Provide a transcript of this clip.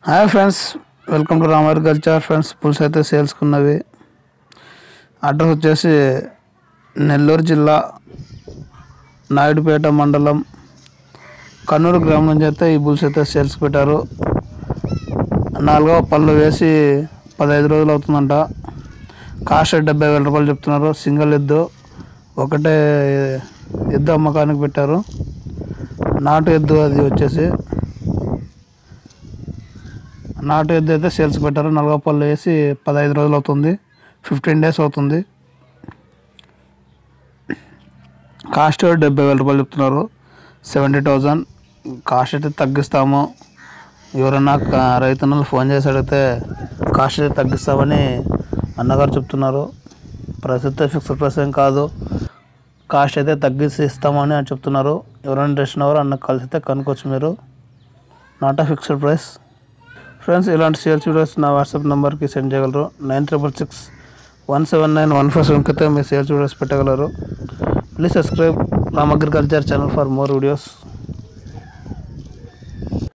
hi friends welcome to Ram agriculture friends పులుసు అయితే సేల్స్కున్నవి address వచ్చేసి నెల్లూరు జిల్లా నాయుడుపేట మండలం కన్నూరు గ్రామం నుంచి అయితే ఈ బుల్స్ అయితే సేల్స్ పెట్టారు నాలుగవ పళ్ళు వేసి పదహైదు రోజులు అవుతుందంట కాస్ట్ డెబ్బై వేల రూపాయలు చెప్తున్నారు సింగిల్ ఎద్దు ఒకటే ఎద్దు అమ్మకానికి పెట్టారు నాటు ఎద్దు అది వచ్చేసి నాటు ఎద్దు అయితే సేల్స్ పెట్టారు నలభై పళ్ళు వేసి పదహైదు రోజులు అవుతుంది ఫిఫ్టీన్ డేస్ అవుతుంది కాస్ట్ డెబ్బై వేల రూపాయలు చెప్తున్నారు సెవెంటీ థౌజండ్ కాస్ట్ అయితే తగ్గిస్తాము ఎవరైనా క- రైతన్నలు ఫోన్ చేసి అడిగితే కాస్ట్ అయితే తగ్గిస్తామని అన్నగారు చెప్తున్నారు ప్రైస్ అయితే ఫిక్స్డ్ ప్రైస్ ఏం కాదు కాస్ట్ అయితే తగ్గిసి ఇస్తామని అని చెప్తున్నారు ఎవరైనా ఇంట్రెస్ట్ ఉన్నవారు అన్న కలిసి కనుక్కోవచ్చు మీరు not a fixed price friends ఇలాంటి సేల్స్ వీడియోస్ నా వాట్సాప్ నెంబర్కి సెండ్ చేయగలరు nine triple six one seven nine one four సెవెన్కి అయితే మీరు సేల్స్ వీడియోస్ పెట్టగలరు please subscribe Ram agriculture channel for more videos